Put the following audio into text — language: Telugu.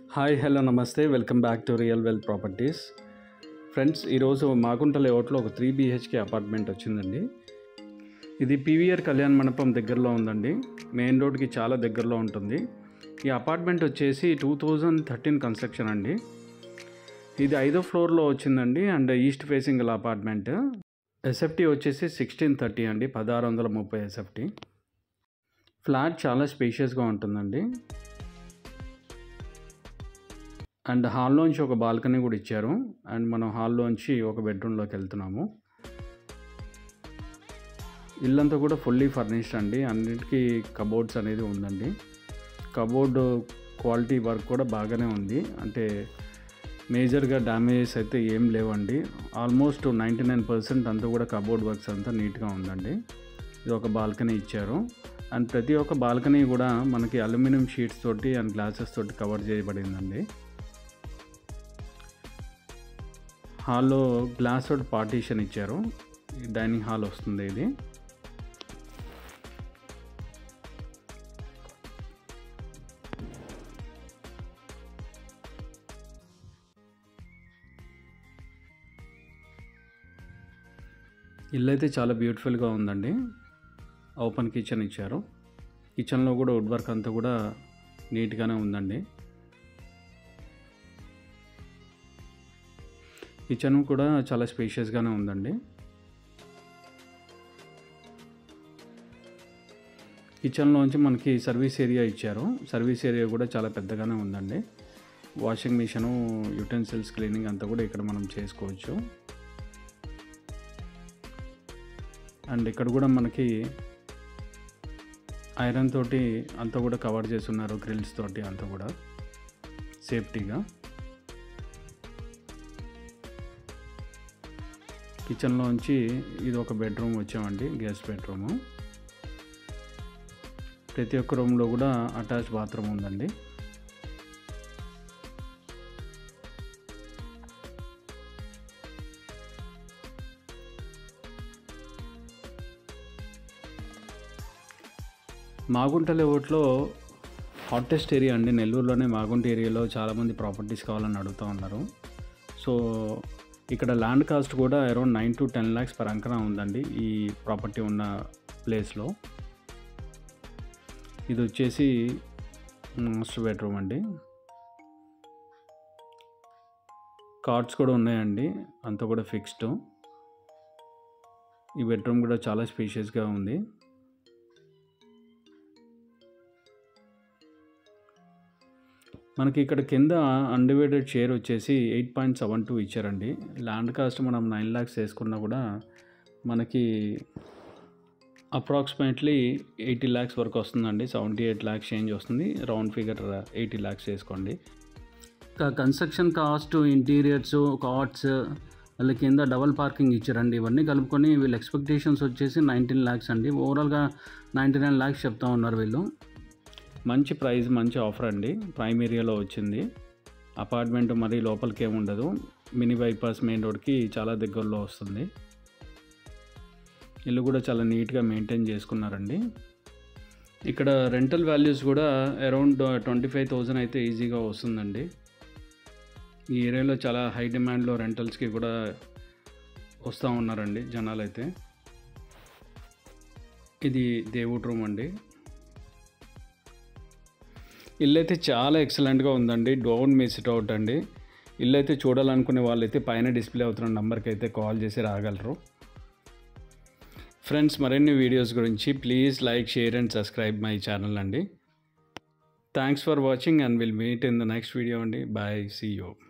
హాయ్ హలో నమస్తే welcome back to real well properties friends ఈరోజు మాగుంట లేఅవుట్లో ఒక త్రీ బీహెచ్కే అపార్ట్మెంట్ వచ్చిందండి ఇది పీవీఆర్ కళ్యాణ్ మండపం దగ్గరలో ఉందండి మెయిన్ రోడ్కి చాలా దగ్గరలో ఉంటుంది ఈ అపార్ట్మెంట్ వచ్చేసి టూ థౌజండ్ థర్టీన్ కన్స్ట్రక్షన్ అండి ఇది ఐదో ఫ్లోర్లో వచ్చిందండి అండ్ ఈస్ట్ ఫేసింగ్ గల అపార్ట్మెంట్ ఎస్ఎఫ్టీ వచ్చేసి సిక్స్టీన్ థర్టీ అండి పదహారు వందల ముప్పై ఎస్ఎఫ్టీ ఫ్లాట్ చాలా స్పేషియస్గా ఉంటుందండి అండ్ హాల్లోంచి ఒక బాల్కనీ కూడా ఇచ్చారు అండ్ మనం హాల్లోంచి ఒక బెడ్రూమ్లోకి వెళ్తున్నాము ఇల్లంతా కూడా ఫుల్లీ ఫర్నిష్డ్ అండి అన్నిటికీ కబోర్డ్స్ అనేది ఉందండి కబోర్డ్ క్వాలిటీ వర్క్ కూడా బాగానే ఉంది అంటే మేజర్గా డ్యామేజెస్ అయితే ఏం లేవండి ఆల్మోస్ట్ నైంటీ నైన్ పర్సెంట్ అంతా కూడా కబోర్డ్ వర్క్స్ అంతా నీట్గా ఉందండి ఇది ఒక బాల్కనీ ఇచ్చారు అండ్ ప్రతి ఒక్క బాల్కనీ కూడా మనకి అల్యూమినియం షీట్స్ తోటి అండ్ గ్లాసెస్ తోటి కవర్ చేయబడిందండి హాల్లో గ్లాస్ తోటి పార్టీషన్ ఇచ్చారు డైనింగ్ హాల్ వస్తుంది ఇది ఇల్లు అయితే చాలా బ్యూటిఫుల్గా ఉందండి ఓపెన్ కిచెన్ ఇచ్చారు కిచెన్లో కూడా వుడ్ వర్క్ అంతా కూడా నీట్గానే ఉందండి కిచెన్ కూడా చాలా స్పేషియస్గానే ఉందండి కిచెన్లోంచి మనకి సర్వీస్ ఏరియా ఇచ్చారు సర్వీస్ ఏరియా కూడా చాలా పెద్దగానే ఉందండి వాషింగ్ మిషను యుటెన్సిల్స్ క్లీనింగ్ అంతా కూడా ఇక్కడ మనం చేసుకోవచ్చు అండ్ ఇక్కడ కూడా మనకి ఐరన్ తోటి అంతా కూడా కవర్ చేస్తున్నారు గ్రిల్స్ తోటి అంతా కూడా సేఫ్టీగా కిచెన్లోంచి ఇది ఒక బెడ్రూమ్ వచ్చామండి గెస్ట్ బెడ్రూము ప్రతి ఒక్క రూమ్లో కూడా అటాచ్ బాత్రూమ్ ఉందండి మాగుంట లేఅవుట్లో హాటెస్ట్ ఏరియా అండి నెల్లూరులోనే మాగుంట ఏరియాలో చాలామంది ప్రాపర్టీస్ కావాలని అడుగుతూ ఉన్నారు సో ఇక్కడ ల్యాండ్ కాస్ట్ కూడా around nine to ten lakhs per అంకనా ఉందండి ఈ ప్రాపర్టీ ఉన్న ప్లేస్లో ఇది వచ్చేసి మాస్టర్ బెడ్రూమ్ అండి కార్డ్స్ కూడా ఉన్నాయండి అంతా కూడా ఫిక్స్డ్ ఈ బెడ్రూమ్ కూడా చాలా స్పేషియస్గా ఉంది మనకి ఇక్కడ కింద అన్డివైడెడ్ షేర్ వచ్చేసి ఎయిట్ పాయింట్ సెవెన్ టూ ఇచ్చారండి ల్యాండ్ కాస్ట్ మనం నైన్ ల్యాక్స్ వేసుకున్నా కూడా మనకి అప్రాక్సిమేట్లీ ఎయిటీ ల్యాక్స్ వరకు వస్తుందండి సెవెంటీ ఎయిట్ ల్యాక్స్ చేంజ్ వస్తుంది రౌండ్ ఫిగర్ ఎయిటీ ల్యాక్స్ వేసుకోండి కన్స్ట్రక్షన్ కాస్ట్ ఇంటీరియర్స్ కార్ట్స్ వాళ్ళ కింద డబల్ పార్కింగ్ ఇచ్చారండి ఇవన్నీ కలుపుకొని వీళ్ళ ఎక్స్పెక్టేషన్స్ వచ్చేసి నైన్టీన్ ల్యాక్స్ అండి ఓవరాల్గా నైంటీ నైన్ ల్యాక్స్ చెప్తా ఉన్నారు వీళ్ళు మంచి ప్రైస్ మంచి ఆఫర్ అండి ప్రైమ్ ఏరియాలో వచ్చింది అపార్ట్మెంట్ మరీ లోపలికి ఏమి ఉండదు మినీ బైపాస్ మెయిన్ రోడ్కి చాలా దగ్గరలో వస్తుంది ఇల్లు కూడా చాలా నీట్గా మెయింటైన్ చేసుకున్నారండి ఇక్కడ రెంటల్ వాల్యూస్ కూడా అరౌండ్ ట్వంటీ ఫైవ్ థౌజండ్ అయితే ఈజీగా వస్తుందండి ఈ ఏరియాలో చాలా హై డిమాండ్లో రెంటల్స్కి కూడా వస్తూ ఉన్నారండి జనాలు అయితే ఇది దేవుడ్ రూమ్ అండి ఇల్లు అయితే చాలా ఎక్సలెంట్గా ఉందండి డోంట్ మిస్ ఇట్ అవుట్ అండి ఇల్లు అయితే చూడాలనుకునే వాళ్ళైతే పైన డిస్ప్లే అవుతున్న నెంబర్కి అయితే కాల్ చేసి రాగలరు ఫ్రెండ్స్ మరిన్ని వీడియోస్ గురించి please like share and subscribe my channel అండి thanks for watching and will meet in the next video అండి బాయ్ సీ యూ